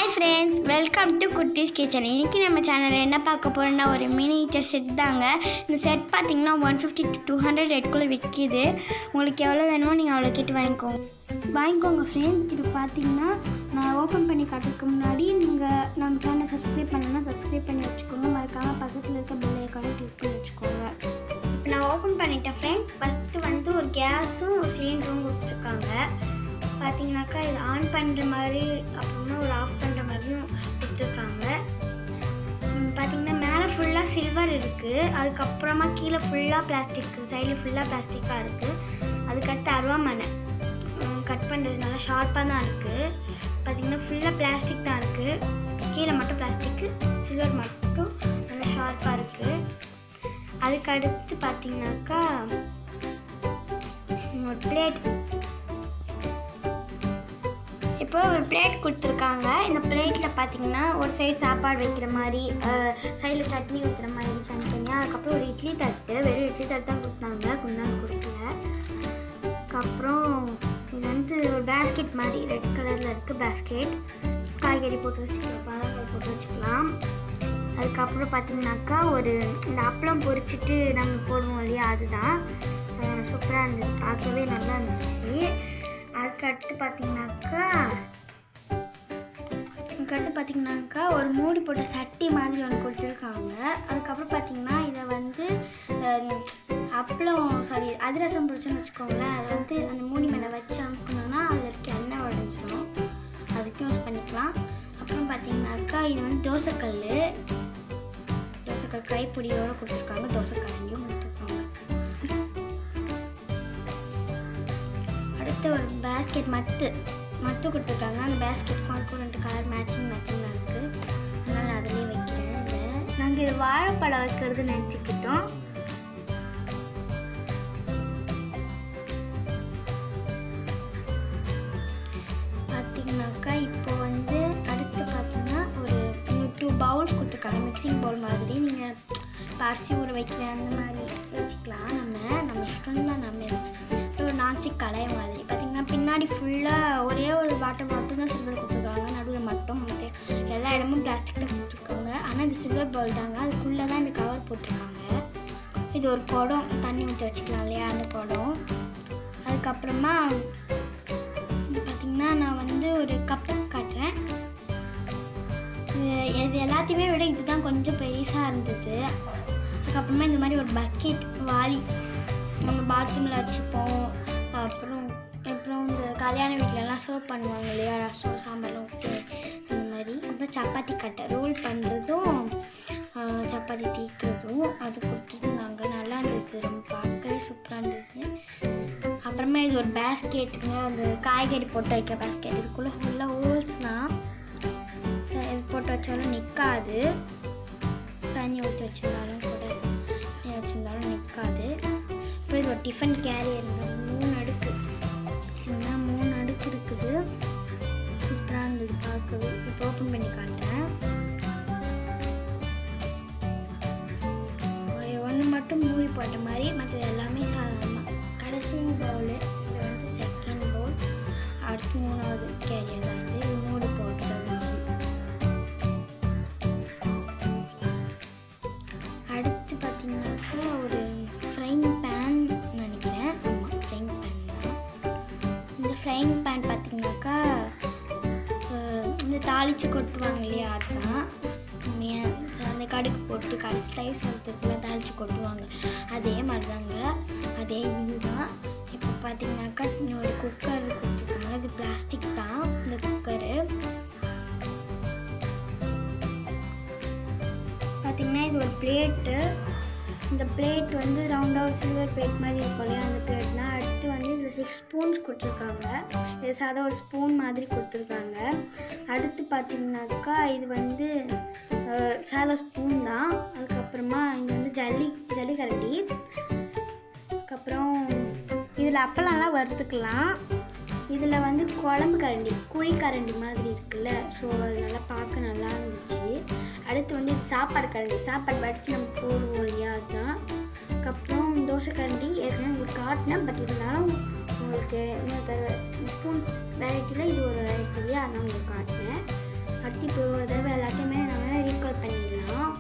hi friends welcome to குட்டீஸ் kitchen இன்றைக்கி நம்ம சேனலில் என்ன பார்க்க போகிறோம்னா ஒரு மினிச்சர் செட் தாங்க இந்த செட் பார்த்தீங்கன்னா one fifty to two hundred ரேட்குள்ளே விற்கிது உங்களுக்கு எவ்வளோ வேணுமோ நீங்கள் அவ்வளோ கேட்டு வாங்கிக்கோங்க வாங்கிக்கோங்க ஃப்ரெண்ட்ஸ் இது பார்த்தீங்கன்னா நான் ஓப்பன் பண்ணி காட்டுறதுக்கு முன்னாடி நீங்கள் நம்ம சேனலை சப்ஸ்கிரைப் பண்ணலன்னா சப்ஸ்கிரைப் பண்ணி வச்சுக்கோங்க மறக்காமல் பக்கத்தில் இருக்க பெல் ஐக்கானை கிளிக் பண்ணி வச்சுக்கோங்க இப்போ நான் ஓப்பன் பண்ணிட்டேன் ஃப்ரெண்ட்ஸ் ஃபஸ்ட்டு வந்து ஒரு கேஸும் ஒரு சிலிண்டரும் கொடுத்துருக்காங்க பார்த்தீங்கன்னாக்கா இது ஆன் பண்ணுற மாதிரி அப்புறமா ஒரு ஆஃப் பண்ணுற மாதிரியும் கொடுத்துருக்காங்க ம், பார்த்தீங்கன்னா மேலே ஃபுல்லாக சில்வர் இருக்குது அதுக்கப்புறமா கீழே ஃபுல்லாக பிளாஸ்டிக் சைடில் ஃபுல்லாக பிளாஸ்டிக்காக இருக்குது அதுக்கடுத்து அருவாமனை கட் பண்ணுறது நல்லா ஷார்ப்பாக தான் இருக்குது பார்த்தீங்கன்னா ஃபுல்லாக பிளாஸ்டிக் தான் இருக்குது கீழே மட்டும் பிளாஸ்டிக்கு சில்வர் மட்டும் நல்லா ஷார்ப்பாக இருக்குது அதுக்கு அடுத்து பார்த்தீங்கன்னாக்கா ஒரு பிளேட் இப்போ ஒரு பிளேட் கொடுத்துருக்காங்க இந்த பிளேட்டில் பார்த்தீங்கன்னா ஒரு சைடு சாப்பாடு வைக்கிற மாதிரி சைடில் சட்னி ஊற்றுற மாதிரி தனித்தனியாக அதுக்கப்புறம் ஒரு இட்லி தட்டு வெறும் இட்லி தட்டு தான் கொடுத்தாங்க குண்டான் கொடுக்கல அதுக்கப்புறம் இது வந்து ஒரு பேஸ்கெட் மாதிரி ரெட் கலரில் இருக்குது பேஸ்கெட் காய்கறி போட்டு வச்சுக்கலாம் பழங்கள் போட்டு வச்சுக்கலாம் அதுக்கப்புறம் பார்த்தீங்கன்னாக்கா ஒரு இந்த அப்பளம் பொரிச்சிட்டு நம்ம போடுவோம் இல்லையா அதுதான் சூப்பராக இருந்தது பார்க்கவே நல்லா இருந்துச்சு அதுக்கு அடுத்து பார்த்தீங்கன்னாக்கா அதுக்கடுத்து பார்த்தீங்கன்னாக்கா ஒரு மூடி போட்ட சட்டி மாதிரி ஒன்று கொடுத்துருக்காங்க அதுக்கப்புறம் பார்த்தீங்கன்னா இதை வந்து அஹ், அப்பளம் சாரி அதிரசம் பிடிச்சோன்னு வச்சுக்கோங்களேன் அதை வந்து அந்த மூடி மேலே வச்சு அமுக்கணும்னா அதில் இருக்க எண்ணெய் உடஞ்சிரும் அதுக்கும் யூஸ் பண்ணிக்கலாம் அப்புறம் பார்த்தீங்கன்னாக்கா இது வந்து தோசைக்கல் தோசைக்கல் கைப்பிடியோடு கொடுத்துருக்காங்க தோசைக்கரண்டியும் கொடுத்துருக்காங்க அடுத்து ஒரு பேஸ்கெட் மத்து மத்து கொடுத்துருக்காங்க அந்த பேஸ்கெட்க்கும் அதுக்கும் ரெண்டு கலர் மேட்சிங் மேட்சிங்காக இருக்குது அதனால் அதிலே வைக்கிறேன் இதை நாங்கள் இது வாழைப்பழம் வைக்கிறது நினச்சிக்கிட்டோம் பார்த்தீங்கன்னாக்கா இப்போ வந்து அடுத்து பார்த்தீங்கன்னா ஒரு டூ பவுல்ஸ் கொடுத்துருக்காங்க மிக்சிங் பவுல் மாதிரி நீங்கள் அரிசி ஊற வைக்கிற அந்த மாதிரி வச்சுக்கலாம் நம்ம நம்ம இஷ்டம் தான் நம்ம அப்புறம் ஒரு நான்ஸ்டிக் கடாய் மாதிரி பார்த்தீங்கன்னா பின்னாடி ஃபுல்லாக ஒரே ஒரு வாட்டர் மட்டும் தான் சில்வர் கொடுத்துருக்காங்க நடுவில் மட்டும் மற்ற எல்லா இடமும் பிளாஸ்டிக் தான் கொடுத்துருக்காங்க ஆனால் இது சில்வர் பவுல் தாங்க அதுக்குள்ளே தான் இந்த கவர் போட்டிருக்காங்க இது ஒரு குடம் தண்ணி ஊற்றி வச்சுக்கலாம் இல்லையா அந்த குடம் அதுக்கப்புறமா இது பார்த்திங்கன்னா நான் வந்து ஒரு கப்பு காட்டுறேன் இது- இது எல்லாத்தையுமே விட இதுதான் கொஞ்சம் பெருசாக இருந்தது அதுக்கப்புறமா இந்த மாதிரி ஒரு பக்கெட் வாளி நம்ம பாத்ரூமில் வச்சுப்போம் அப்புறம் அப்புறம் இந்த கல்யாண வீட்டிலலாம் சர்வ் பண்ணுவாங்க இல்லையா ரசம் சாம்பார்லாம் ஊற்றி அந்த மாதிரி அப்புறம் சப்பாத்தி கட்டை ரோல் பண்ணுறதும் சப்பாத்தி தீக்கிறதும் அது கொடுத்துருந்தாங்க நல்லா இருந்தது ரொம்ப பார்க்கவே சூப்பராக இருந்தது அப்புறமா இது ஒரு பேஸ்கெட்டுங்க அந்த காய்கறி போட்டு வைக்க பேஸ்கெட் இதுக்குள்ளே ஃபுல்லாக ஹோல்ஸ் தான் சரி, இது போட்டு வச்சாலும் நிற்காது தண்ணி ஊற்றி வச்சிருந்தாலும் கூட தண்ணி வச்சிருந்தாலும் நிற்காது அப்புறம் இது ஒரு டிஃபன் கேரியர் மூணு அடுக்கு பார்த்தீங்கன்னா மூணு அடுக்கு இருக்குது சூப்பராக இருந்தது பார்க்கவே இப்போ ஓப்பன் பண்ணி காட்டுறேன் ஒன்று மட்டும் மூடி போட்ட மாதிரி மற்றது எல்லாமே சாதாரணமாக கடைசி பவுலு இது வந்து செகண்ட் பவுல் அடுத்து மூணாவது கேரியர் தான் இது இது மூடி போட்டது மாதிரி அடுத்து பார்த்தீங்கன்னாக்கா ஒரு ஃப்ரைங் பேன் நினைக்கிறேன் ஆமாம் ஃப்ரைங் பேன் தான் இந்த ஃப்ரைங் பேன் பார்த்தீங்கன்னாக்கா அஹ், இந்த தாளித்து கொட்டுவாங்க இல்லையா அதுதான் உண்மையா- ச- அந்த கடுகு போட்டு கடைசி டைம் சாதத்துக்குள்ள தாளித்து கொட்டுவாங்க அதே மாதிரி தாங்க அதே இதுதான் இப்போ பார்த்தீங்கன்னாக்கா ஒரு குக்கர் கொடுத்துருக்காங்க இது பிளாஸ்டிக் தான் இந்த குக்கரு பார்த்தீங்கன்னா இது ஒரு பிளேட்டு இந்த பிளேட் வந்து ரவுண்டாக ஒரு சில்வர் பிளேட் மாதிரி இருக்கும் இல்லையா அந்த பிளேட்னா அடுத்து வந்து இதில் சிக்ஸ் ஸ்பூன்ஸ் கொடுத்துருக்காங்க இது சாதா ஒரு ஸ்பூன் மாதிரி கொடுத்துருக்காங்க அடுத்து பார்த்தீங்கன்னாக்கா இது வந்து அஹ், சாதா ஸ்பூன் தான் அதுக்கப்புறமா இங்கே வந்து ஜல்லி ஜல்லிக்கரண்டி அதுக்கப்புறம் இதில் அப்பளம்லாம் வறுத்துக்கலாம் இதில் வந்து குழம்பு கரண்டி குழி கரண்டி மாதிரி இருக்குல்ல ஸோ அது நல்லா பார்க்க நல்லா இருந்துச்சு அடுத்து வந்து இது சாப்பாடு கரண்டி சாப்பாடு வடித்து நம்ம போடுவோம் இல்லையா அதுதான் அதுக்கப்புறம் தோசை கரண்டி ஏற்கனவே உங்களுக்கு காட்டினேன் பட் இருந்தாலும் உங்களுக்கு இன்னொரு தடவை ஸ்பூன்ஸ் வெரைட்டியில் இது ஒரு வெரைட்டி இல்லையா அதான் உங்களுக்கு காட்டினேன் அடுத்து இப்போ ஒரு தடவை எல்லாத்தையுமே நம்ம ரீகால் பண்ணிடலாம்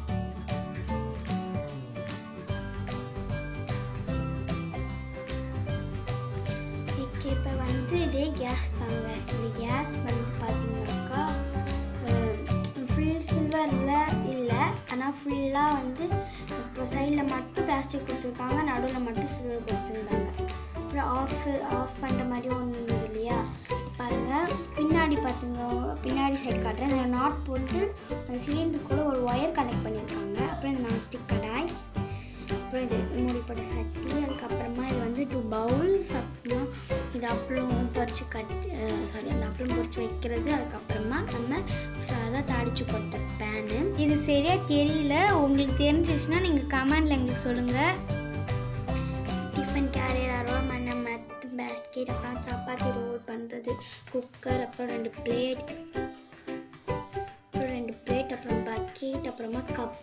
ஓகே இப்போ வந்து இதே கேஸ் தாங்க இந்த கேஸ் வந்து பார்த்தீங்கன்னாக்கா ஃபுல் சில்வரில் இல்லை ஆனால் ஃபுல்லாக வந்து இப்போ சைடில் மட்டும் பிளாஸ்டிக் கொடுத்துருக்காங்க நடுவில் மட்டும் சில்வர் கொடுத்துருந்தாங்க அப்புறம் ஆஃப் ஆஃப் பண்ணுற மாதிரி ஒன்று இருந்தது இல்லையா பாருங்கள் பின்னாடி பார்த்துங்க பின்னாடி சைடு காட்டுறேன் இந்த நாட் போட்டு அந்த சிலிண்டர் கூட ஒரு ஒயர் கனெக்ட் பண்ணியிருக்காங்க அப்புறம் இந்த நான்ஸ்டிக் கடாய் அப்புறம் இது மூடிப்பட சட்டி அதுக்கப்புறமா இது வந்து டூ பவுல்ஸ் அப்புறமா இது அப்பளம் பொரிச்சு கட் சாரி அந்த அப்பளம் பொரிச்சு வைக்கிறது அதுக்கப்புறமா நம்ம சாதா தாளிச்சு கொட்ட பேனு இது சரியாக தெரியல உங்களுக்கு தெரிஞ்சிச்சுன்னா நீங்கள் கமெண்டில் எங்களுக்கு சொல்லுங்கள் டிஃபன் கேரியர் அரோல் பண்ண மத்து பேஸ்கெட் அப்புறம் சப்பாத்தி ரோல் பண்ணுறது குக்கர் அப்புறம் ரெண்டு பிளேட் அப்புறம் ரெண்டு பிளேட் அப்புறம் பக்கெட் அப்புறமா கப்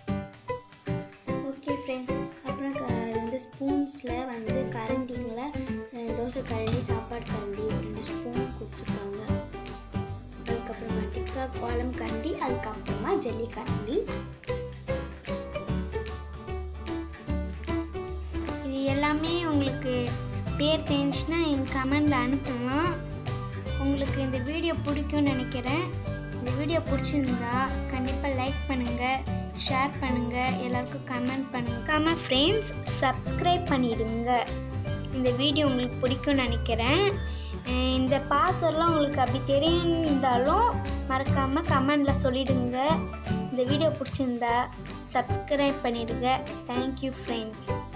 ஓகே ஃப்ரெண்ட்ஸ் அப்புறம் க- இந்த ஸ்பூன்ஸில் வந்து கரண்டிங்களை அஹ், தோசை கரண்டி சாப்பாடு கரண்டி ரெண்டு ஸ்பூன் கொடுத்துருக்காங்க அதுக்கப்புறமேட்டுக்கா கோலம் கரண்டி அதுக்கப்புறமா ஜல்லி கரண்டி இது எல்லாமே உங்களுக்கு பேர் தெரிஞ்சுன்னா எங்கள் கமெண்டில் அனுப்பலாம் உங்களுக்கு இந்த வீடியோ பிடிக்கும்னு நினைக்கிறேன் இந்த வீடியோ பிடிச்சிருந்தா கண்டிப்பாக லைக் பண்ணுங்கள் ஷேர் பண்ணுங்கள் எல்லாருக்கும் கமெண்ட் பண்ணுங்கள் கமெண்ட் ஃப்ரெண்ட்ஸ் சப்ஸ்கிரைப் பண்ணிடுங்க இந்த வீடியோ உங்களுக்கு பிடிக்கும்னு நினைக்கிறேன் அஹ் இந்த பாத்திரம்லாம் உங்களுக்கு அப்படி தெரிந்தாலும் மறக்காமல் கமெண்டில் சொல்லிடுங்க இந்த வீடியோ பிடிச்சிருந்தா சப்ஸ்கிரைப் பண்ணிடுங்க தேங்க்யூ ஃப்ரெண்ட்ஸ்